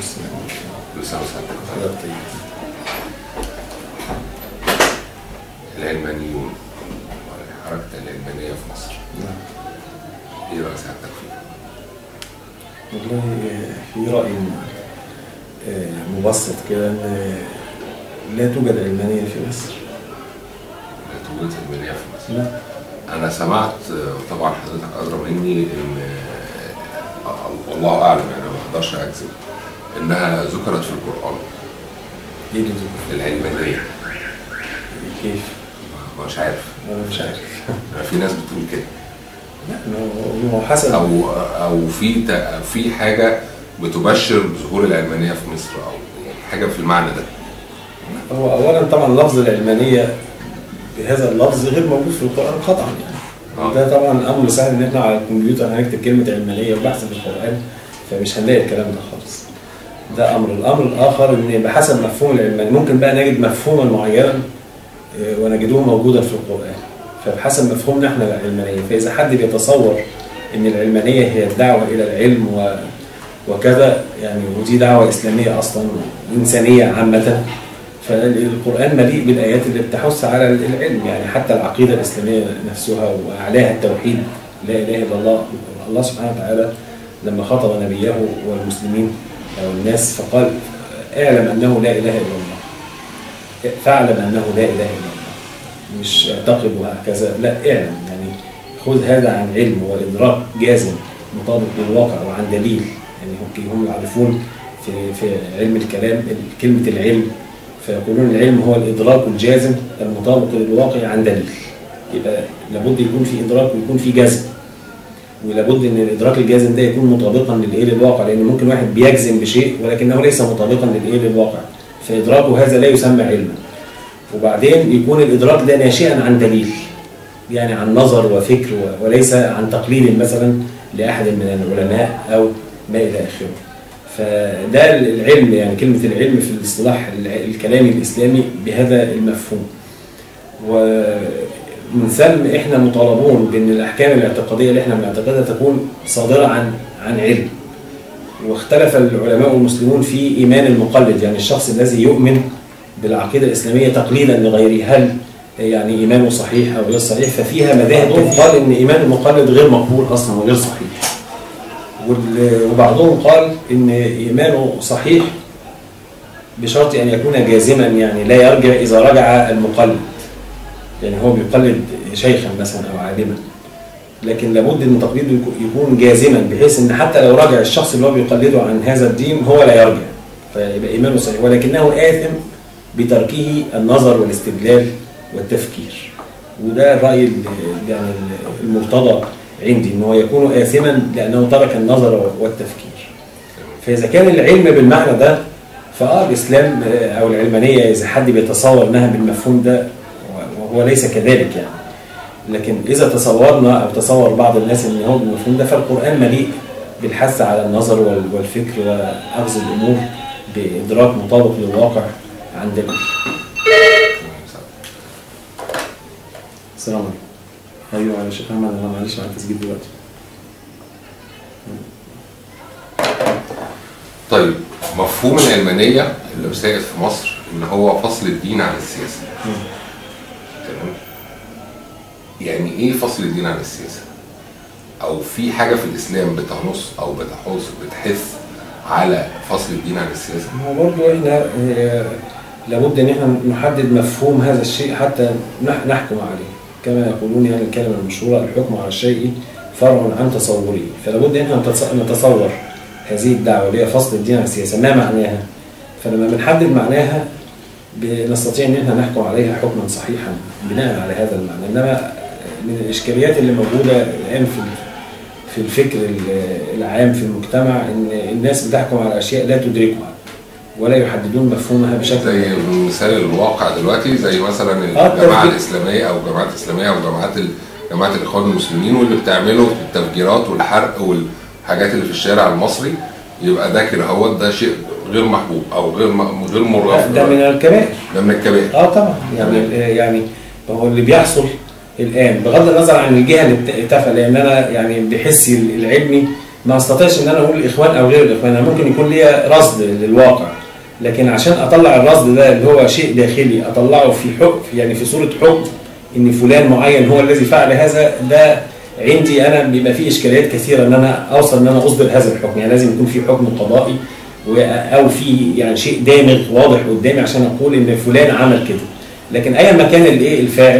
والسلام كل سنه وسنتك طيب. حضرتك طيب العلمانيون حركه العلمانيه في مصر نعم ايه راي سعادتك فيها؟ والله في رأي آه، مبسط كده ان لا توجد علمانية في مصر لا توجد علمانيه في مصر لا انا سمعت آه، طبعا حضرتك ادرى مني ان آه، الله اعلم يعني ما اقدرش اكذب انها ذكرت في القران ايه اللي ذكر العلمانيه كيف؟ ما- مش عارف انا مش عارف يعني في ناس بتقول كده لا ما هو- ما هو حسب او او في ت- في حاجه بتبشر بظهور العلمانيه في مصر او يعني حاجه في المعنى ده هو اولا طبعا لفظ العلمانية بهذا اللفظ غير موجود في القرآن قطعا يعني آه. ده طبعا امر سهل ان احنا على الكمبيوتر هنكتب كلمة علمانية وبحث في القرآن فمش هنلاقي الكلام ده خالص ده امر الامر الاخر ان بحسب مفهوم العلمانية ممكن بقى نجد مفهوما معينا آه، ونجده موجودا في القرآن فبحسب مفهومنا احنا العلمانية فإذا حد بيتصور ان العلمانية هي الدعوة إلى العلم و وكذا يعني ودي دعوة إسلامية أصلا إنسانية عامة فالقرآن مليء بالآيات اللي بتحث على العلم يعني حتى العقيدة الإسلامية نفسها وأعلاها التوحيد لا إله إلا الله الله سبحانه وتعالى لما خاطب نبيه والمسلمين أو الناس فقال اعلم أنه لا إله إلا الله فاعلم أنه لا إله إلا الله مش اعتقد وهكذا لا اعلم يعني خذ هذا عن علم وإدراك جازم مطابق للواقع وعن دليل يعني هم هم يعرفون في في علم الكلام كلمة العلم فيقولون العلم هو الإدراك الجازم المطابق للواقع عن دليل يبقى لابد يكون في إدراك ويكون في جزم ولابد ان الادراك الجازم ده يكون مطابقا للايه للواقع لان ممكن واحد بيجزم بشيء ولكنه ليس مطابقا للايه للواقع فادراكه هذا لا يسمى علما وبعدين يكون الادراك ده ناشئا عن دليل يعني عن نظر وفكر و- وليس عن تقليد مثلا لاحد من العلماء او ما الى اخره فده العلم يعني كلمه العلم في الاصطلاح الع- الكلامي الاسلامي بهذا المفهوم ومن ثم احنا مطالبون بان الاحكام الاعتقاديه اللي احنا بنعتقدها تكون صادره عن عن علم واختلف العلماء المسلمون في ايمان المقلد يعني الشخص الذي يؤمن بالعقيده الاسلاميه تقليدا لغيره هل يعني ايمانه صحيح او غير صحيح ففيها مذاهب قال ان ايمان المقلد غير مقبول اصلا وغير صحيح وال- وبعضهم قال ان ايمانه صحيح بشرط ان يكون جازما يعني لا يرجع اذا رجع المقلد يعني هو بيقلد شيخا مثلا او عالما لكن لابد ان تقليده يكو- يكون جازما بحيث ان حتى لو رجع الشخص اللي هو بيقلده عن هذا الدين هو لا يرجع فيبقى ايمانه صحيح ولكنه آثم بتركه النظر والاستدلال والتفكير وده الراي ال- يعني المرتضى عندي ان هو يكون آثما لانه ترك النظر والتفكير فاذا كان العلم بالمعنى ده فاه الاسلام آه، او العلمانيه اذا حد بيتصور انها بالمفهوم ده وهو ليس كذلك يعني لكن اذا تصورنا او تصور بعض الناس ان هو بالمفهوم ده فالقران مليء بالحث على النظر وال- والفكر واخذ الامور بادراك مطابق للواقع عند ال- السلام عليكم ايوه يا شيخ احمد انا معلش على التسجيل دلوقتي طيب مفهوم العلمانيه اللي سائد في مصر ان هو فصل الدين عن السياسه تمام يعني ايه فصل الدين عن السياسه او في حاجه في الاسلام بتنص او بتحث بتحث على فصل الدين عن السياسه ما هو برضه احنا آه، لابد ان احنا نحدد مفهوم هذا الشيء حتى نح- نحكم عليه كما يقولون يعني الكلمه المشهوره الحكم على الشيء فرع عن تصوره فلابد ان احنا نتص- نتصور هذه الدعوه اللي هي فصل الدين عن السياسه ما معناها فلما بنحدد معناها بنستطيع ان احنا نحكم عليها حكما صحيحا بناء على هذا المعنى انما من الاشكاليات اللي موجوده الان في في الفكر ال- العام في المجتمع ان الناس بتحكم على اشياء لا تدركها ولا يحددون مفهومها بشكل زي مثال الواقع دلوقتي زي مثلا آه، الجماعه التفجير. الاسلاميه او الجماعات الاسلاميه او جماعات ال- جماعه الاخوان المسلمين واللي بتعمله التفجيرات والحرق والحاجات اللي في الشارع المصري يبقى ده كده هو ده شيء غير محبوب او غير م- غير مرغب ده من الكبائر ده من الكبائر اه طبعا يعني يعني هو اللي بيحصل الان بغض النظر عن الجهه اللي بت- اتفق لان انا يعني بحسي العلمي ما استطيعش ان انا اقول الاخوان او غير الاخوان انا ممكن يكون ليا رصد للواقع لكن عشان اطلع الرصد ده اللي هو شيء داخلي اطلعه في حكم يعني في صوره حكم ان فلان معين هو الذي فعل هذا ده عندي انا بيبقى فيه اشكاليات كثيره ان انا اوصل ان انا اصدر هذا الحكم يعني لازم يكون في حكم قضائي و- او في يعني شيء دامغ واضح قدامي عشان اقول ان فلان عمل كده لكن ايا ما كان الايه الفاعل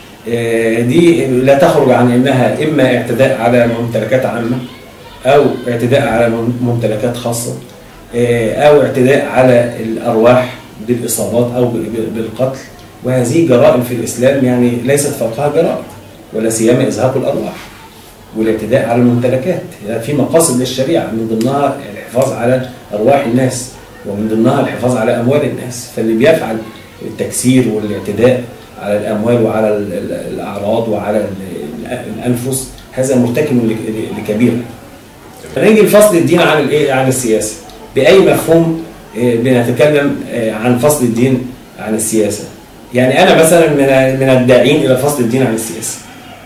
آه، دي لا تخرج عن انها اما اعتداء على ممتلكات عامه او اعتداء على مم- ممتلكات خاصه آه، او اعتداء على الارواح بالاصابات او ب- ب- بالقتل وهذه جرائم في الاسلام يعني ليست فوقها جرائم ولا سيما ازهاق الارواح والاعتداء على الممتلكات يعني في مقاصد للشريعه من ضمنها الحفاظ على ارواح الناس ومن ضمنها الحفاظ على اموال الناس فاللي بيفعل التكسير والاعتداء على الاموال وعلى ال- ال- الاعراض وعلى ال- ال- الانفس هذا مرتكب لك- لكبيره فنيجي لفصل الدين عن الايه عن السياسه باي مفهوم آه، بنتكلم آه، عن فصل الدين عن السياسه يعني انا مثلا من من الداعين الى فصل الدين عن السياسه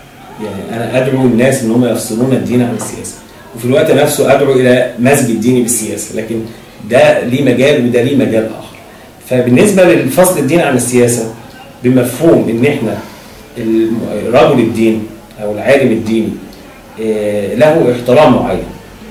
يعني انا ادعو الناس ان هم يفصلون الدين عن السياسه وفي الوقت نفسه ادعو الى مزج الدين بالسياسه لكن ده ليه مجال وده ليه مجال اخر فبالنسبه للفصل الدين عن السياسه بمفهوم ان احنا الم- رجل الدين او العالم الديني آه، له احترام معين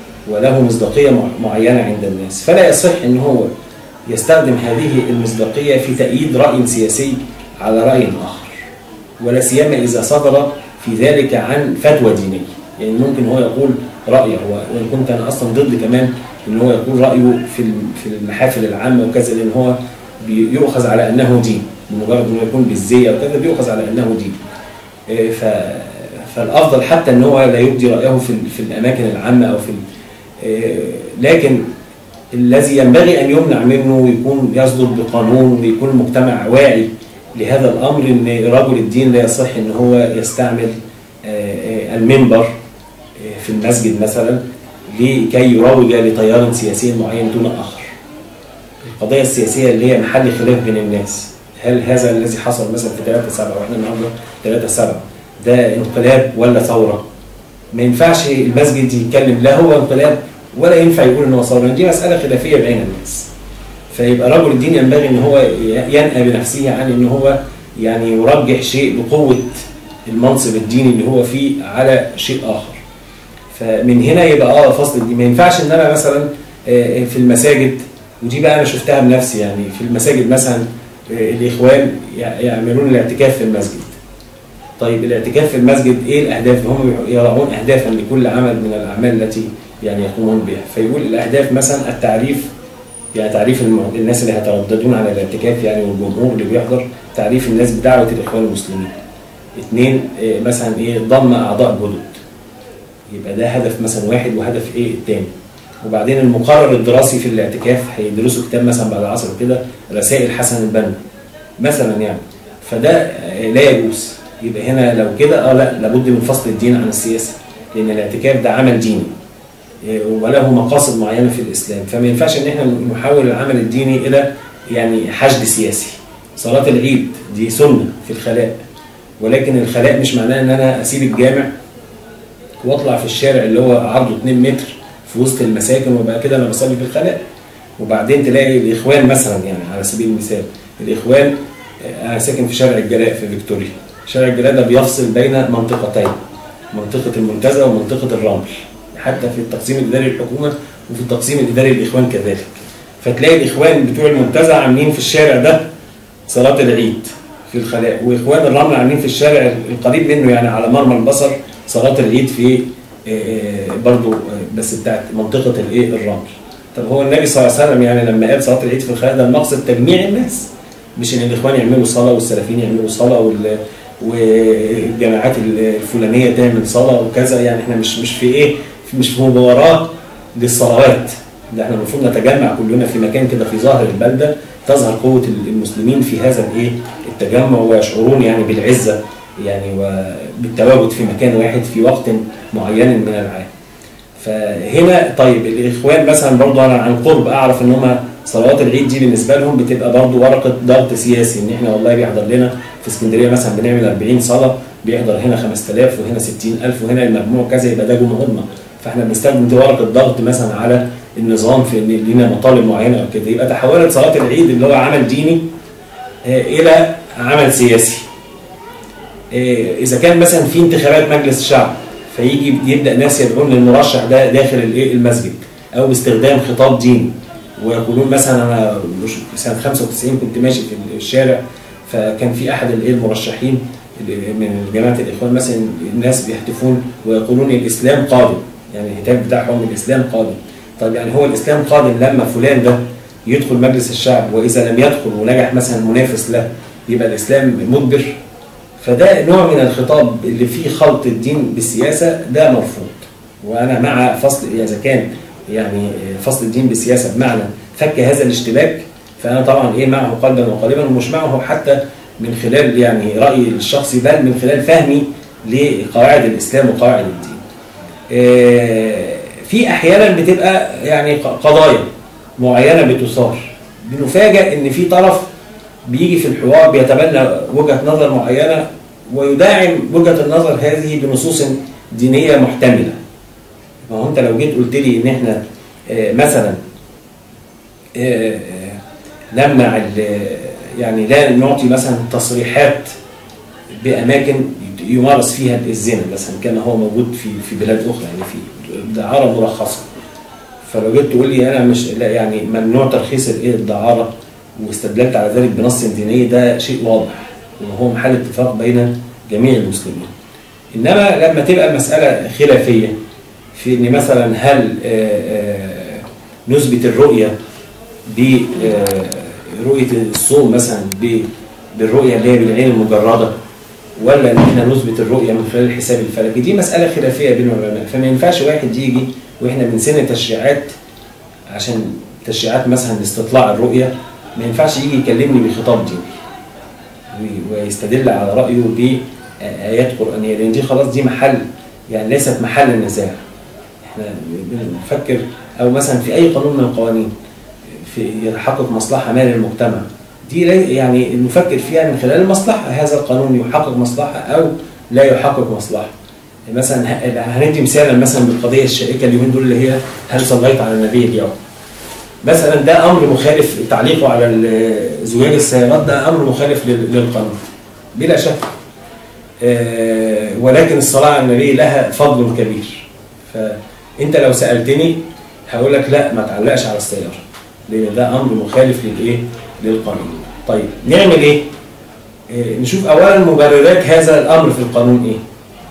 وله مصداقيه مع- معينه عند الناس فلا يصح ان هو يستخدم هذه المصداقيه في تأييد راي سياسي على راي اخر ولا سيما اذا صدر في ذلك عن فتوى دينيه يعني ممكن هو يقول رايه هو وان كنت انا اصلا ضد كمان ان هو يقول رايه في الم- في المحافل العامه وكذا لان هو بيؤخذ على انه دين بمجرد انه يكون بالزيه وكذا بيؤخذ على انه دين إيه، ف فالافضل حتى ان هو لا يبدي رايه في ال- في الاماكن العامه او في ال- إيه، لكن الذي ينبغي ان يمنع منه ويكون يصدر بقانون ويكون المجتمع واعي لهذا الامر ان رجل الدين لا يصح ان هو يستعمل آه، آه، المنبر آه، في المسجد مثلا لكي يروج لتيار سياسي معين دون اخر. القضيه السياسيه اللي هي محل خلاف بين الناس هل هذا الذي حصل مثلا في 3 7 واحنا النهارده 3 7 ده انقلاب ولا ثوره؟ ما ينفعش المسجد يتكلم لا هو انقلاب ولا ينفع يقول ان هو ثوره دي مساله خلافيه بين الناس. فيبقى رجل الدين ينبغي ان هو ينأى بنفسه عن ان هو يعني يرجح شيء بقوه المنصب الديني اللي هو فيه على شيء اخر. فمن هنا يبقى اه فصل الدين ما ينفعش ان انا مثلا آه، في المساجد ودي بقى انا شفتها بنفسي يعني في المساجد مثلا آه، الاخوان يع- يعملون الاعتكاف في المسجد. طيب الاعتكاف في المسجد ايه الاهداف؟ هم يضعون اهدافا لكل عمل من الاعمال التي يعني يقومون بها، فيقول الاهداف مثلا التعريف يعني تعريف الم- الناس اللي هيترددون على الاعتكاف يعني والجمهور اللي بيحضر تعريف الناس بدعوه الاخوان المسلمين. اثنين إيه، مثلا ايه ضم اعضاء جدد. يبقى ده هدف مثلا واحد وهدف ايه الثاني. وبعدين المقرر الدراسي في الاعتكاف هيدرسوا كتاب مثلا بعد العصر كده رسائل حسن البنا مثلا يعني فده آه، لا يجوز يبقى هنا لو كده اه لا لابد من فصل الدين عن السياسه لان الاعتكاف ده عمل ديني إيه، وله مقاصد معينه في الاسلام فما ينفعش ان احنا نحول العمل الديني الى يعني حشد سياسي صلاه العيد دي سنه في الخلاء ولكن الخلاء مش معناه ان انا اسيب الجامع واطلع في الشارع اللي هو عرضه 2 متر في وسط المساكن وبقى كده انا بصلي في الخلاء وبعدين تلاقي الاخوان مثلا يعني على سبيل المثال الاخوان آه، انا ساكن في شارع الجلاء في فيكتوريا شارع الجلاء ده بيفصل بين منطقتين منطقه المنتزه ومنطقه الرمل حتى في التقسيم الاداري للحكومه وفي التقسيم الاداري للاخوان كذلك فتلاقي الاخوان بتوع المنتزه عاملين في الشارع ده صلاه العيد في الخلاء واخوان الرمل عاملين في الشارع القريب منه يعني على مرمى البصر صلاه العيد في آه، برضو آه، بس بتاعت منطقه الايه الرمل طب هو النبي صلى الله عليه وسلم يعني لما قال صلاه العيد في الخلاء ده المقصد تجميع الناس مش ان الاخوان يعملوا صلاه والسلفيين يعملوا صلاه وال والجماعات الفلانيه تعمل صلاه وكذا يعني احنا مش مش في ايه مش في مباراه للصلوات ده احنا المفروض نتجمع كلنا في مكان كده في ظاهر البلده تظهر قوه المسلمين في هذا الايه التجمع ويشعرون يعني بالعزه يعني وبالتواجد في مكان واحد في وقت معين من العام. فهنا طيب الاخوان مثلا برضو انا عن قرب اعرف ان هم صلوات العيد دي بالنسبه لهم بتبقى برضو ورقه ضغط سياسي ان احنا والله بيحضر لنا في اسكندريه مثلا بنعمل 40 صلاه بيحضر هنا 5000 وهنا 60000 وهنا المجموع كذا يبقى ده جمهورنا فاحنا بنستخدم دي ورقه ضغط مثلا على النظام في ان لينا مطالب معينه او كده يبقى تحولت صلاه العيد اللي هو عمل ديني آه، الى عمل سياسي آه، اذا كان مثلا في انتخابات مجلس الشعب فيجي يبدا ناس يدعون للمرشح ده داخل الايه المسجد او باستخدام خطاب ديني ويقولون مثلا انا مش سنه 95 كنت ماشي في الشارع فكان في احد الايه المرشحين من جماعه الاخوان مثلا الناس بيهتفون ويقولون الاسلام قادم يعني الهتاف بتاعهم الاسلام قادم طيب يعني هو الاسلام قادم لما فلان ده يدخل مجلس الشعب واذا لم يدخل ونجح مثلا منافس له يبقى الاسلام مجبر فده نوع من الخطاب اللي فيه خلط الدين بالسياسه ده مرفوض وانا مع فصل اذا كان يعني فصل الدين بالسياسه بمعنى فك هذا الاشتباك فانا طبعا ايه معه قلبا وقالبا ومش معه حتى من خلال يعني رايي الشخصي بل من خلال فهمي لقواعد الاسلام وقواعد الدين. آه، في احيانا بتبقى يعني قضايا معينه بتثار بنفاجئ ان في طرف بيجي في الحوار بيتبنى وجهه نظر معينه ويداعم وجهه النظر هذه بنصوص دينيه محتمله. ما هو انت لو جيت قلت لي ان احنا آه، مثلا آه، آه، نمنع ال- يعني لا نعطي مثلا تصريحات باماكن يمارس فيها الزنا مثلا كما هو موجود في في بلاد اخرى يعني في دعاره مرخصه فلو جيت تقول لي انا مش لا يعني ممنوع ترخيص الايه الدعاره واستدللت على ذلك بنص ديني ده شيء واضح وهو محل اتفاق بين جميع المسلمين انما لما تبقى المساله خلافيه في ان مثلا هل آه، آه، نثبت الرؤيه برؤيه الصوم مثلا ب- بالرؤيه اللي هي بالعين المجرده ولا ان احنا نثبت الرؤيه من خلال الحساب الفلكي دي مساله خلافيه بين العلماء فما ينفعش واحد يجي واحنا بنسن تشريعات عشان تشريعات مثلا لاستطلاع الرؤيه ما ينفعش يجي يكلمني بخطاب ديني وي- ويستدل على رايه بايات قرانيه لان دي خلاص دي محل يعني ليست محل النزاع احنا بنفكر او مثلا في اي قانون من القوانين في يحقق مصلحه ما للمجتمع دي لي- يعني نفكر فيها من خلال المصلحه هذا القانون يحقق مصلحه او لا يحقق مصلحه مثلا ه- هندي مثالا مثلا بالقضيه الشائكه اليومين دول اللي هي هل صليت على النبي اليوم مثلا ده امر مخالف تعليقه على ال- زجاج السيارات ده امر مخالف لل- للقانون بلا شك آه، ولكن الصلاه على النبي لها فضل كبير فانت لو سالتني هقول لك لا ما تعلقش على السياره لان ده امر مخالف للايه للقانون طيب نعمل ايه آه، نشوف اولا مبررات هذا الامر في القانون ايه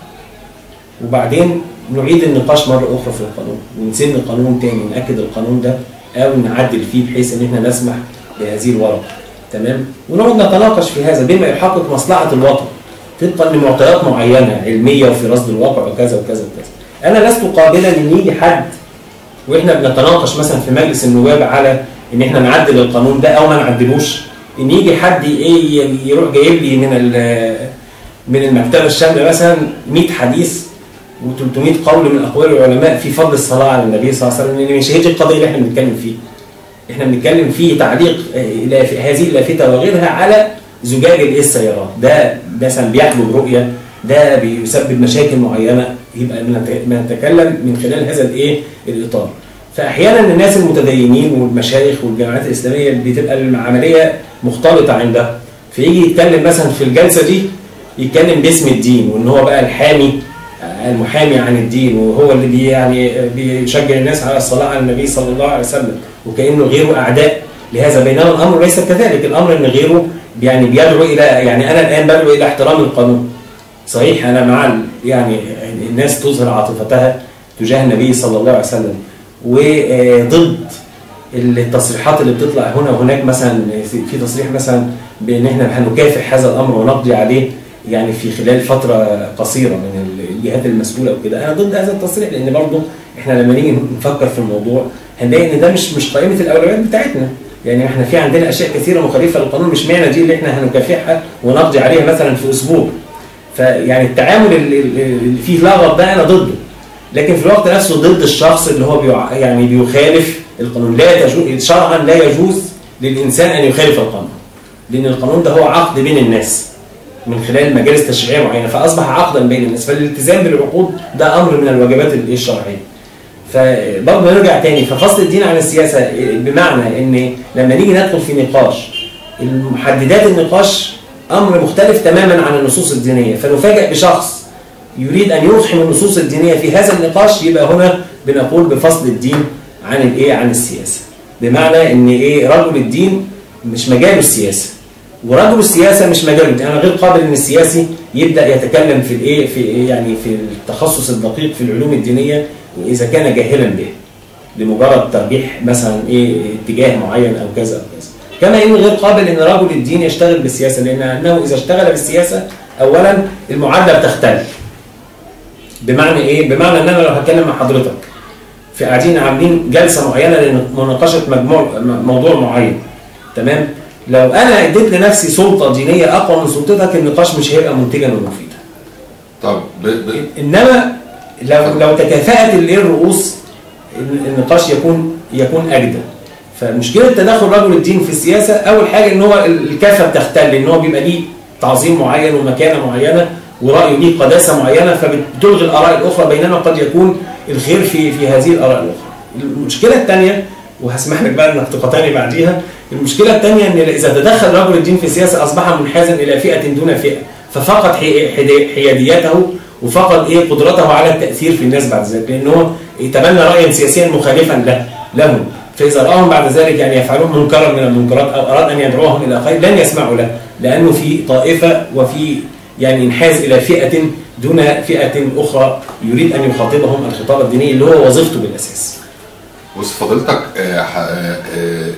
وبعدين نعيد النقاش مرة أخرى في القانون ونسن قانون تاني نأكد القانون ده أو نعدل فيه بحيث إن إحنا نسمح بهذه الورقة تمام ونقعد نتناقش في هذا بما يحقق مصلحة الوطن طبقا لمعطيات معينة علمية وفي رصد الواقع وكذا وكذا وكذا أنا لست قابلا إن يجي حد واحنا بنتناقش مثلا في مجلس النواب على ان احنا نعدل القانون ده او ما نعدلوش ان يجي حد ايه يروح جايب لي من ال- من المكتبه الشامله مثلا 100 حديث و300 قول من اقوال العلماء في فضل الصلاه على النبي صلى الله عليه وسلم لان مش هي دي القضيه اللي احنا بنتكلم فيه. احنا بنتكلم في تعليق آه، لاف- هذه اللافته وغيرها على زجاج الايه السيارات ده مثلا بيحجب رؤيه ده بيسبب مشاكل معينه يبقى بنت- بنتكلم من خلال هذا الايه الاطار. فاحيانا الناس المتدينين والمشايخ والجامعات الاسلاميه بتبقى العمليه مختلطه عندها فيجي يتكلم مثلا في الجلسه دي يتكلم باسم الدين وان هو بقى الحامي المحامي عن الدين وهو اللي بي يعني بيشجع الناس على الصلاه على النبي صلى الله عليه وسلم وكانه غيره اعداء لهذا بينما الامر ليس كذلك الامر ان غيره يعني بيدعو الى يعني انا الان بدعو الى احترام القانون صحيح انا مع ال- يعني الناس تظهر عاطفتها تجاه النبي صلى الله عليه وسلم وضد التصريحات اللي بتطلع هنا وهناك مثلا في في تصريح مثلا بان احنا هنكافح هذا الامر ونقضي عليه يعني في خلال فتره قصيره من الجهات المسؤوله وكده انا ضد هذا التصريح لان برضه احنا لما نيجي نفكر في الموضوع هنلاقي ان ده مش مش قائمه الاولويات بتاعتنا يعني احنا في عندنا اشياء كثيره مخالفه للقانون مش معنى دي اللي احنا هنكافحها ونقضي عليها مثلا في اسبوع فيعني التعامل اللي اللي فيه لغط ده انا ضده لكن في الوقت نفسه ضد الشخص اللي هو بيع... يعني بيخالف القانون لا تجوز شرعا لا يجوز للانسان ان يخالف القانون لان القانون ده هو عقد بين الناس من خلال مجالس تشريعيه معينه فاصبح عقدا بين الناس فالالتزام بالعقود ده امر من الواجبات الإيه الشرعيه فبرضه نرجع تاني ففصل الدين عن السياسه بمعنى ان لما نيجي ندخل في نقاش محددات النقاش امر مختلف تماما عن النصوص الدينيه فنفاجئ بشخص يريد ان يفحم النصوص الدينيه في هذا النقاش يبقى هنا بنقول بفصل الدين عن الايه عن السياسه بمعنى ان ايه رجل الدين مش مجاله السياسه ورجل السياسه مش مجاله انا غير قابل ان السياسي يبدا يتكلم في الايه في إيه يعني في التخصص الدقيق في العلوم الدينيه اذا كان جاهلا به لمجرد ترجيح مثلا ايه اتجاه معين او كذا او كذا كما انه غير قابل ان رجل الدين يشتغل بالسياسه لانه اذا اشتغل بالسياسه اولا المعادله بتختل بمعنى ايه بمعنى ان انا لو هتكلم مع حضرتك في قاعدين عاملين جلسه معينه لمناقشه مجموع موضوع معين تمام لو انا اديت لنفسي سلطه دينيه اقوى من سلطتك النقاش مش هيبقى منتجا ومفيدا طب ب... ب... انما لو لو تكافأت الايه الرؤوس النقاش يكون يكون اجدى فمشكله تدخل رجل الدين في السياسه اول حاجه ان هو الكافه بتختل ان هو بيبقى ليه تعظيم معين ومكانه معينه ورايه ليه قداسه معينه فبتلغي الاراء الاخرى بينما قد يكون الخير في في هذه الاراء الاخرى. المشكله الثانيه وهسمح لك بقى انك تقاطعني بعديها المشكله الثانيه ان اذا تدخل رجل الدين في السياسه اصبح منحازا الى فئه دون فئه ففقد حياديته وفقد ايه قدرته على التاثير في الناس بعد ذلك لان هو تبنى رايا سياسيا مخالفا له لهم فاذا راهم بعد ذلك يعني يفعلون منكرا من المنكرات او اراد ان يدعوهم الى خير لن يسمعوا له لانه في طائفه وفي يعني انحاز الى فئه دون فئه اخرى يريد ان يخاطبهم الخطاب الديني اللي هو وظيفته بالاساس. بص فضيلتك آه آه آه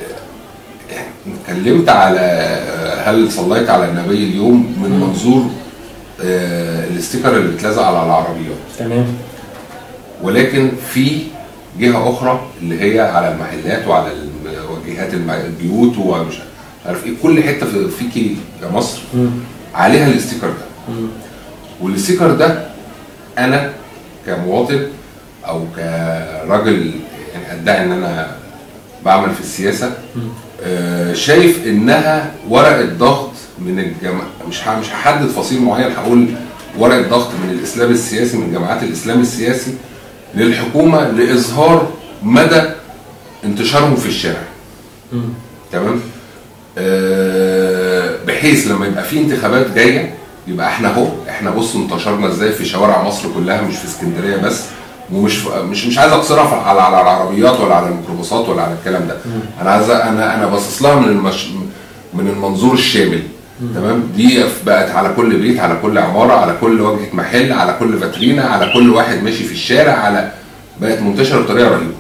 اتكلمت على هل صليت على النبي اليوم من منظور الاستيكر اللي اتلزق على العربيات تمام ولكن في جهه اخرى اللي هي على المحلات وعلى واجهات البيوت ومش عارف ايه كل حته في فيكي يا مصر مم. عليها الاستيكر ده مم. والاستيكر ده انا كمواطن او كراجل يعني ادعي ان انا بعمل في السياسه مم. آه، شايف انها ورقه ضغط من الجماعه مش ه- مش هحدد فصيل معين هقول ورقه ضغط من الاسلام السياسي من جماعات الاسلام السياسي للحكومه لاظهار مدى انتشارهم في الشارع مم. تمام آه، بحيث لما يبقى في انتخابات جايه يبقى احنا اهو احنا بصوا انتشرنا ازاي في شوارع مصر كلها مش في اسكندريه بس ومش مش مش عايز اقصرها في- على على العربيات ولا على الميكروباصات ولا على الكلام ده انا عايز انا انا باصص لها من المش من المنظور الشامل تمام دي بقت على كل بيت على كل عماره على كل واجهه محل على كل فاترينا على كل واحد ماشي في الشارع على بقت منتشره بطريقه رهيبه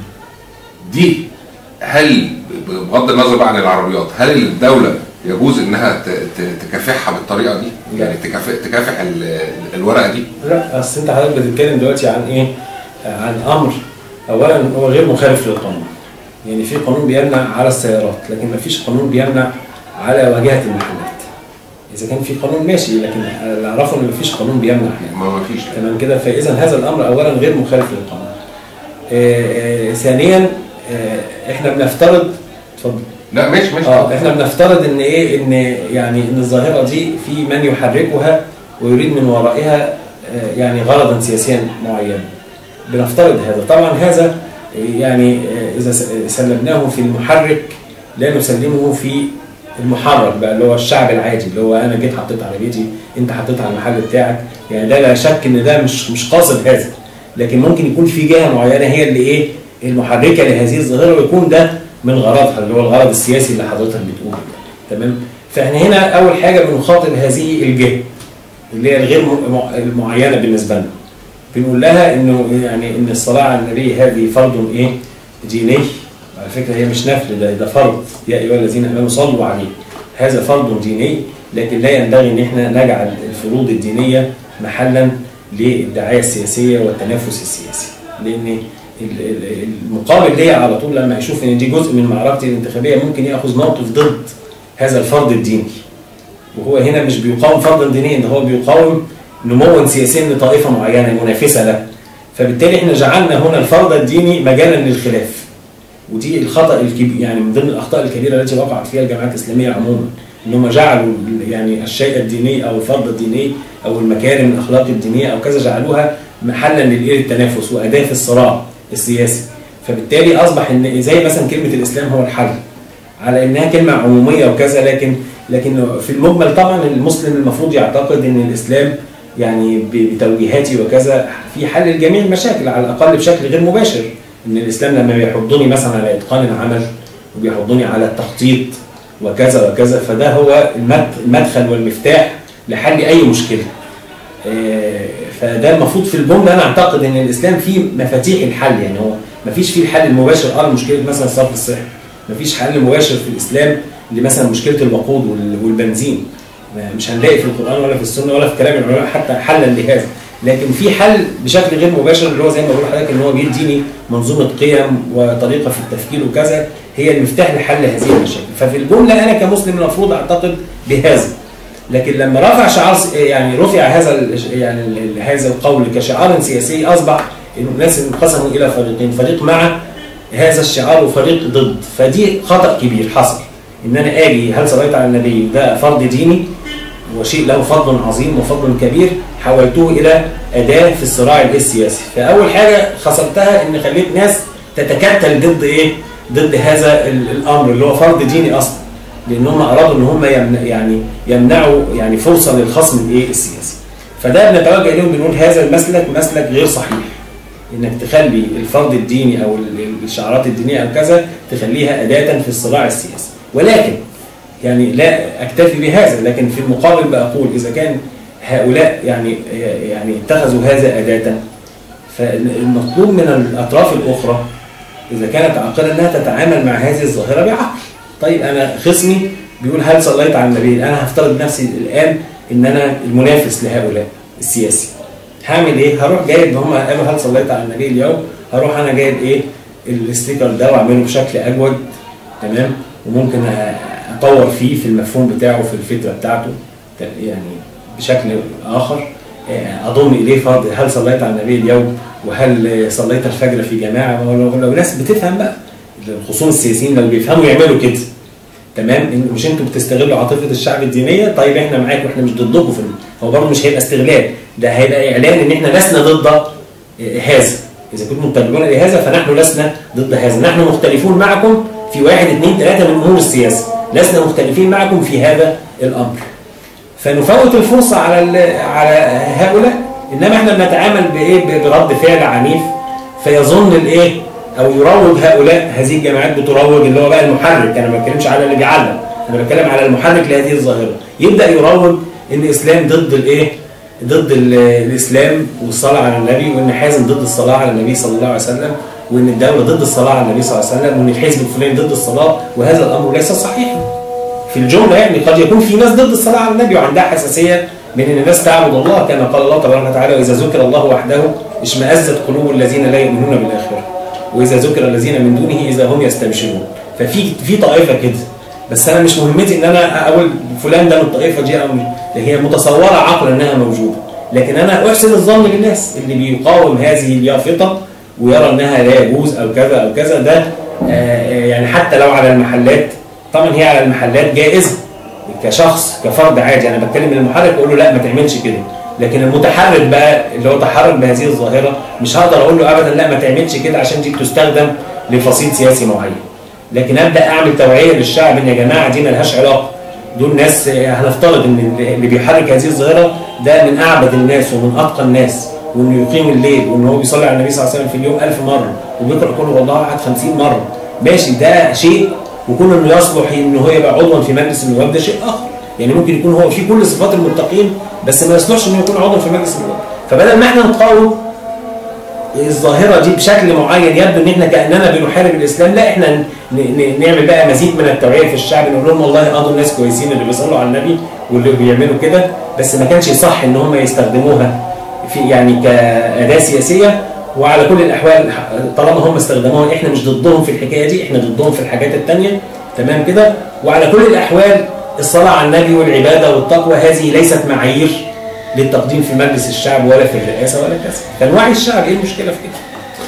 دي هل بغض النظر بقى عن العربيات هل الدوله يجوز انها ت- ت- تكافحها بالطريقه دي لا. يعني تكافح تكافح ال- ال- الورقه دي لا اصل انت حضرتك بتتكلم دلوقتي عن ايه؟ عن امر اولا هو غير مخالف للقانون. يعني في قانون بيمنع على السيارات لكن ما فيش قانون بيمنع على واجهه المحلات. اذا كان في قانون ماشي لكن اللي اعرفه ان ما فيش قانون بيمنع يعني. ما ما فيش تمام كده فاذا هذا الامر اولا غير مخالف للقانون. آه، آه، ثانيا آه، احنا بنفترض اتفضل لا ماشي ماشي اه احنا بنفترض ان ايه ان يعني ان الظاهره دي في من يحركها ويريد من ورائها آه، يعني غرضا سياسيا معينا بنفترض هذا طبعا هذا آه، يعني آه، اذا س- سلمناه في المحرك لا نسلمه في المحرك بقى اللي هو الشعب العادي اللي هو انا جيت حطيت على بيتي انت حطيت على المحل بتاعك يعني ده لا شك ان ده مش مش قاصد هذا لكن ممكن يكون في جهه معينه هي اللي ايه المحركه لهذه الظاهره ويكون ده من غرضها اللي هو الغرض السياسي اللي حضرتك بتقوله تمام فاحنا هنا اول حاجه بنخاطب هذه الجهه اللي هي الغير م- م- المعينه بالنسبه لنا بنقول لها انه يعني ان الصلاه على النبي هذه فرض ايه ديني على فكره هي مش نفل ده, ده فرض يا ايها الذين امنوا صلوا عليه هذا فرض ديني لكن لا ينبغي ان احنا نجعل الفروض الدينيه محلا للدعايه السياسيه والتنافس السياسي لان ال- ال- المقابل ليا على طول لما يشوف ان دي جزء من معركتي الانتخابيه ممكن ياخذ موقف ضد هذا الفرض الديني وهو هنا مش بيقاوم فرضا دينيا ده هو بيقاوم نموا سياسيا لطائفه معينه منافسه له فبالتالي احنا جعلنا هنا الفرض الديني مجالا للخلاف ودي الخطا الكبير يعني من ضمن الاخطاء الكبيره التي وقعت فيها الجماعات الاسلاميه عموما ان هم جعلوا يعني الشيء الديني او الفرض الديني او المكارم الاخلاق الدينيه او كذا جعلوها محلا للايه التنافس واداه في الصراع السياسي فبالتالي اصبح ان زي مثلا كلمه الاسلام هو الحل على انها كلمه عموميه وكذا لكن لكن في المجمل طبعا المسلم المفروض يعتقد ان الاسلام يعني بتوجيهاتي وكذا في حل لجميع المشاكل على الاقل بشكل غير مباشر ان الاسلام لما بيحضني مثلا على اتقان العمل وبيحضني على التخطيط وكذا وكذا فده هو المد- المدخل والمفتاح لحل اي مشكله. آه، فده المفروض في الجمله انا اعتقد ان الاسلام فيه مفاتيح الحل يعني هو مفيش فيه الحل المباشر اه لمشكله مثلا الصرف الصحي مفيش حل مباشر في الاسلام لمثلا مشكله الوقود وال- والبنزين ما- مش هنلاقي في القران ولا في السنه ولا في كلام العلماء حتى حلا لهذا لكن في حل بشكل غير مباشر اللي هو زي ما بقول لحضرتك ان هو بيديني منظومه قيم وطريقه في التفكير وكذا هي المفتاح لحل هذه المشاكل ففي الجمله انا كمسلم المفروض اعتقد بهذا لكن لما رفع شعار س- يعني رفع هذا ال- يعني ال- ال- هذا القول كشعار سياسي اصبح انه الناس انقسموا الى فريقين فريق مع هذا الشعار وفريق ضد فدي خطا كبير حصل ان انا اجي هل صليت على النبي ده فرض ديني وشيء له فضل عظيم وفضل كبير حولته الى اداه في الصراع السياسي فاول حاجه خسرتها ان خليت ناس تتكتل ضد ايه ضد هذا ال- الامر اللي هو فرض ديني اصلا لان هم ارادوا ان هم يمن يعني يمنعوا يعني فرصه للخصم الايه السياسي فده بنتوجه اليهم بنقول هذا المسلك مسلك غير صحيح انك تخلي الفرض الديني او ال- الشعارات الدينيه او كذا تخليها اداه في الصراع السياسي ولكن يعني لا اكتفي بهذا لكن في المقابل بقول اذا كان هؤلاء يعني يعني اتخذوا هذا اداه فالمطلوب من الاطراف الاخرى اذا كانت عاقله انها تتعامل مع هذه الظاهره بعقل طيب انا خصمي بيقول هل صليت على النبي انا هفترض نفسي الان ان انا المنافس لهؤلاء السياسي هعمل ايه هروح جايب هم قالوا هل صليت على النبي اليوم هروح انا جايب ايه الاستيكر ده واعمله بشكل اجود تمام وممكن أ- اطور فيه في المفهوم بتاعه في الفكره بتاعته ت- يعني بشكل اخر آه، اضم اليه فرض هل صليت على النبي اليوم وهل صليت الفجر في جماعه لو, لو ناس بتفهم بقى الخصوم السياسيين لو بيفهموا يعملوا كده تمام إن مش انتوا بتستغلوا عاطفه الشعب الدينيه طيب احنا معاكم احنا مش ضدكم في الم- هو برضه مش هيبقى استغلال ده هيبقى اعلان ان احنا لسنا ضد آه، هذا اذا كنتم تتبعون لهذا فنحن لسنا ضد هذا نحن مختلفون معكم في واحد اثنين ثلاثه من امور السياسه لسنا مختلفين معكم في هذا الامر فنفوت الفرصه على ال- على هؤلاء انما احنا بنتعامل بايه ب- برد فعل عنيف فيظن الايه او يروج هؤلاء هذه الجماعات بتروج اللي هو بقى المحرك انا ما بتكلمش على اللي بيعلم انا بتكلم على المحرك لهذه الظاهره يبدا يروج ان الاسلام ضد الايه ضد ال- الاسلام والصلاه على النبي وان حازم ضد الصلاه على النبي صلى الله عليه وسلم وان الدوله ضد الصلاه على النبي صلى الله عليه وسلم وان الحزب الفلاني ضد الصلاه وهذا الامر ليس صحيحا في الجمله يعني قد يكون في ناس ضد الصلاه على النبي وعندها حساسيه من ان الناس تعبد الله كما قال الله تبارك وتعالى واذا ذكر الله وحده اشمئزت قلوب الذين لا يؤمنون بالاخره واذا ذكر الذين من دونه اذا هم يستبشرون ففي في طائفه كده بس انا مش مهمتي ان انا اقول فلان ده من الطائفه دي او من- هي متصوره عقلا انها موجوده لكن انا احسن الظن بالناس اللي بيقاوم هذه اليافطه ويرى انها لا يجوز او كذا او كذا ده آه، آه، يعني حتى لو على المحلات طبعا هي على المحلات جائزه كشخص كفرد عادي انا بتكلم المحرك اقول له لا ما تعملش كده لكن المتحرك بقى اللي هو تحرك بهذه الظاهره مش هقدر اقول له ابدا لا ما تعملش كده عشان دي بتستخدم لفصيل سياسي معين لكن ابدا اعمل توعيه للشعب ان يا جماعه دي ملهاش علاقه دول ناس آه، هنفترض ان اللي بيحرك هذه الظاهره ده من اعبد الناس ومن اتقى الناس وانه يقيم الليل وان هو بيصلي على النبي صلى الله عليه وسلم في اليوم ألف مره وبيقرا كل والله احد 50 مره ماشي ده شيء وكون انه يصلح ان هو يبقى عضوا في مجلس النواب ده شيء اخر يعني ممكن يكون هو في كل صفات المتقين بس ما يصلحش انه يكون عضو في مجلس النواب فبدل ما احنا نقاوم الظاهره دي بشكل معين يبدو ان احنا كاننا بنحارب الاسلام لا احنا ن- ن- نعمل بقى مزيد من التوعيه في الشعب نقول لهم والله اه دول ناس كويسين اللي بيصلوا على النبي واللي بيعملوا كده بس ما كانش صح ان هم يستخدموها في يعني كاداه سياسيه وعلى كل الاحوال طالما هم استخدموها احنا مش ضدهم في الحكايه دي احنا ضدهم في الحاجات التانيه تمام كده وعلى كل الاحوال الصلاه على النبي والعباده والتقوى هذه ليست معايير للتقديم في مجلس الشعب ولا في الرئاسه ولا كذا كان وعي الشعب ايه المشكله في كده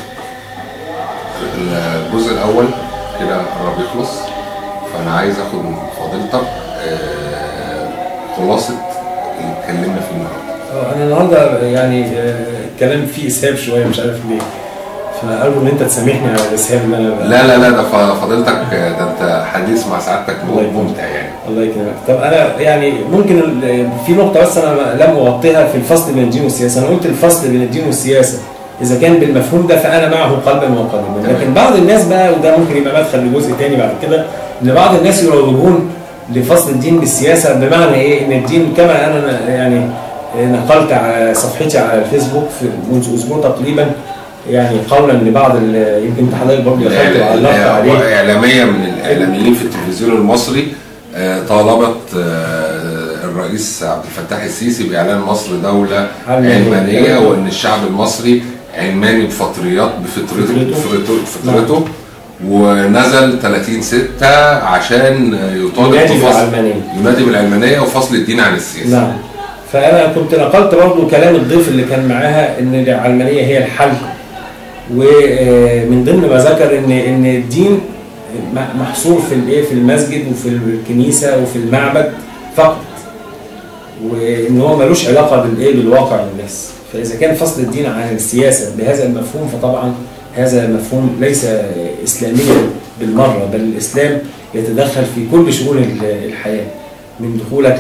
الجزء الاول كده قرب يخلص فانا عايز اخد من فضيلتك آه، خلاصه اللي اتكلمنا فيه النهارده اه انا النهارده يعني آه، الكلام فيه اسهاب شويه مش عارف ليه فارجو ان انت تسامحني على الاسهاب اللي انا لا لا لا ده ف- فضيلتك ده انت حديث مع سعادتك الله يكرمك. ممتع يعني الله يكرمك طب انا يعني ممكن ال- في نقطه بس انا لم اغطيها في الفصل بين الدين والسياسه انا قلت الفصل بين الدين والسياسه اذا كان بالمفهوم ده فانا معه قلبا وقالبا تمام. لكن بعض الناس بقى وده ممكن يبقى مدخل لجزء تاني بعد كده ان بعض الناس يروجون لفصل الدين بالسياسه بمعنى ايه ان الدين كما انا يعني نقلت على صفحتي على الفيسبوك في منذ اسبوع تقريبا يعني قولا لبعض ال- يمكن انت حضرتك برضه دخلت وعلقت عليه إعلامية من الإعلاميين في التلفزيون المصري آه، طالبت آه، الرئيس عبد الفتاح السيسي بإعلان مصر دولة علمانية. علمانية وإن الشعب المصري علماني بفطريات بفطرته بفطرته. بفطرته, بفطرته ونزل 30 6 عشان يطالب ينادي بفصل بالعلمانية. ينادي بالعلمانية وفصل الدين عن السياسة نعم فانا كنت نقلت برضه كلام الضيف اللي كان معاها ان العلمانيه هي الحل ومن ضمن ما ذكر ان ان الدين م- محصور في الايه في المسجد وفي الكنيسه وفي المعبد فقط وان هو ملوش علاقه بالايه بالواقع الناس فاذا كان فصل الدين عن السياسه بهذا المفهوم فطبعا هذا مفهوم ليس اسلاميا بالمره بل الاسلام يتدخل في كل شؤون ال- الحياه من دخولك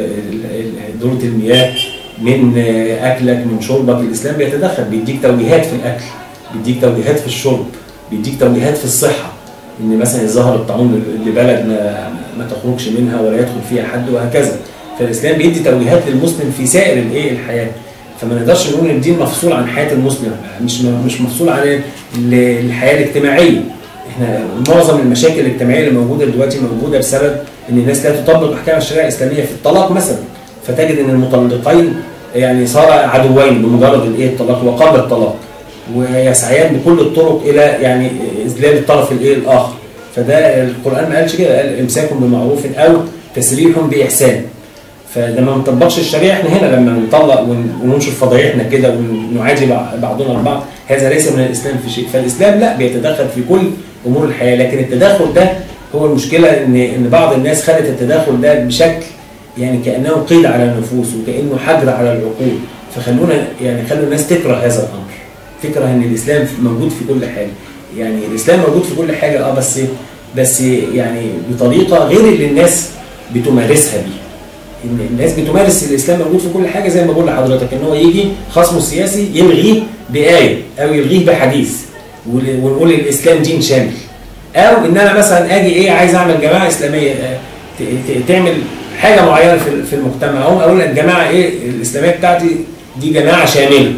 لدورة المياه من اكلك من شربك الاسلام بيتدخل بيديك توجيهات في الاكل بيديك توجيهات في الشرب بيديك توجيهات في الصحه ان مثلا ظهر الطاعون لبلد ما, ما تخرجش منها ولا يدخل فيها حد وهكذا فالاسلام بيدي توجيهات للمسلم في سائر الايه الحياه فما نقدرش نقول ان الدين مفصول عن حياه المسلم مش مش مفصول عن ال- الحياه الاجتماعيه احنا معظم المشاكل الاجتماعيه اللي موجوده دلوقتي موجوده بسبب ان الناس لا تطبق احكام الشريعه الاسلاميه في الطلاق مثلا فتجد ان المطلقين يعني صار عدوين بمجرد الايه الطلاق وقبل الطلاق ويسعيان بكل الطرق الى يعني اذلال الطرف الايه الاخر فده القران ما قالش كده قال امساك بمعروف او تسريح باحسان فده ما نطبقش الشريعه احنا هنا لما نطلق ون- وننشر فضايحنا كده ونعادي بع- بعضنا البعض هذا ليس من الاسلام في شيء فالاسلام لا بيتدخل في كل امور الحياه لكن التدخل ده هو المشكله ان ان بعض الناس خدت التدخل ده بشكل يعني كانه قيد على النفوس وكانه حجر على العقول فخلونا يعني خلوا الناس تكره هذا الامر تكره ان الاسلام موجود في كل حاجه يعني الاسلام موجود في كل حاجه اه بس بس يعني بطريقه غير اللي الناس بتمارسها بيها ان الناس بتمارس الاسلام موجود في كل حاجه زي ما بقول لحضرتك ان هو يجي خصمه السياسي يلغيه بايه او يلغيه بحديث ول- ونقول الاسلام دين شامل او ان انا مثلا اجي ايه عايز اعمل جماعه اسلاميه آه، ت- ت- تعمل حاجه معينه في في المجتمع اقوم اقول الجماعه ايه الاسلاميه بتاعتي دي جماعه شامله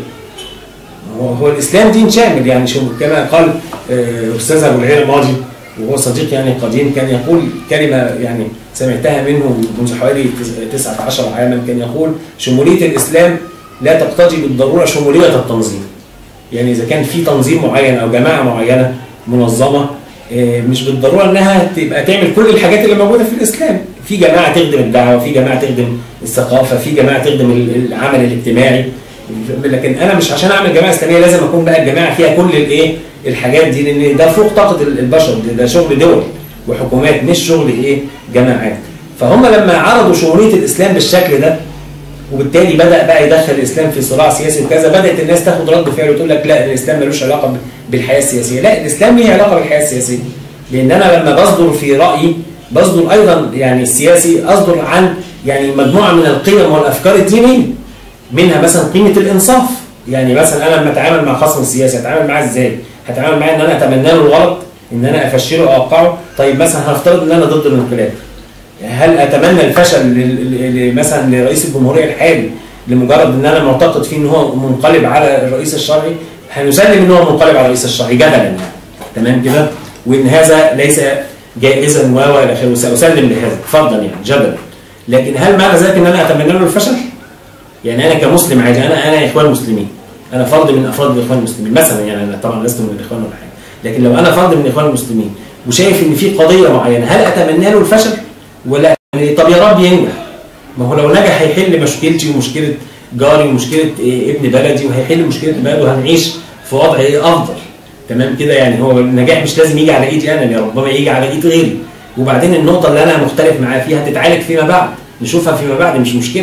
هو هو الاسلام دين شامل يعني شو كما قال آه، استاذ ابو العير الماضي وهو صديق يعني قديم كان يقول كلمه يعني سمعتها منه منذ حوالي 19 عاما كان يقول شموليه الاسلام لا تقتضي بالضروره شموليه التنظيم يعني اذا كان في تنظيم معين او جماعه معينه منظمه آه، مش بالضروره انها تبقى تعمل كل الحاجات اللي موجوده في الاسلام في جماعه تخدم الدعوه في جماعه تخدم الثقافه في جماعه تخدم ال- العمل الاجتماعي لكن انا مش عشان اعمل جماعه اسلاميه لازم اكون بقى الجماعه فيها كل الايه الحاجات دي لان ده فوق طاقه البشر ده, ده شغل دول وحكومات مش شغل ايه جماعات فهم لما عرضوا شموليه الاسلام بالشكل ده وبالتالي بدا بقى يدخل الاسلام في صراع سياسي وكذا بدات الناس تاخد رد فعل وتقول لك لا الاسلام ملوش علاقه ب- بالحياه السياسيه لا الاسلام ليه علاقه بالحياه السياسيه لان انا لما بصدر في رايي بصدر ايضا يعني السياسي اصدر عن يعني مجموعه من القيم والافكار الدينيه منها مثلا قيمه الانصاف يعني مثلا انا لما اتعامل مع خصم السياسي اتعامل معاه ازاي هتعامل معاه ان انا اتمنى له الغلط ان انا افشله او اوقعه طيب مثلا هنفترض ان انا ضد الانقلاب هل اتمنى الفشل لل- ل- مثلا لرئيس الجمهوريه الحالي لمجرد ان انا معتقد فيه ان هو منقلب على الرئيس الشرعي هنسلم ان هو منقلب على الرئيس الشرعي جدلا يعني تمام كده وان هذا ليس جائزا و و الى اخره ساسلم لهذا فرضا يعني جدلا لكن هل معنى ذلك ان انا اتمنى له الفشل؟ يعني انا كمسلم عادي انا انا اخوان مسلمين انا فرد من افراد الاخوان المسلمين مثلا يعني انا طبعا لست من الاخوان ولا حاجه لكن لو انا فرد من الاخوان المسلمين وشايف ان في قضيه معينه هل اتمنى له الفشل ولا يعني طب يا رب ينجح ما هو لو نجح هيحل مشكلتي ومشكله جاري ومشكله إيه ابن بلدي وهيحل مشكله بلده وهنعيش في وضع ايه افضل تمام كده يعني هو النجاح مش لازم يجي على ايدي انا يا ربما يجي على ايد غيري وبعدين النقطه اللي انا مختلف معاه فيها تتعالج فيما بعد نشوفها فيما بعد مش مشكله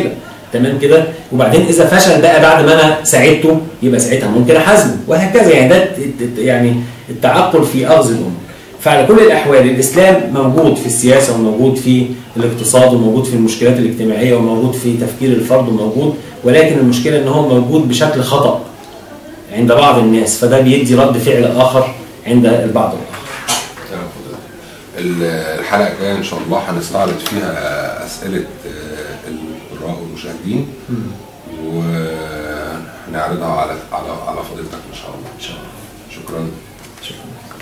تمام كده وبعدين اذا فشل بقى بعد ما انا ساعدته يبقى ساعتها ممكن احاسبه وهكذا يعني ده الت- الت- يعني التعقل في اخذ الامور فعلى كل الاحوال الاسلام موجود في السياسه وموجود في الاقتصاد وموجود في المشكلات الاجتماعيه وموجود في تفكير الفرد وموجود ولكن المشكله ان هو موجود بشكل خطا عند بعض الناس فده بيدي رد فعل اخر عند البعض الاخر تمام فضيلة. ال- الحلقه الجايه ان شاء الله هنستعرض فيها اسئله آه، القراء والمشاهدين ونعرضها على على على فضيلتك ان شاء الله ان شاء الله شكرا شكرا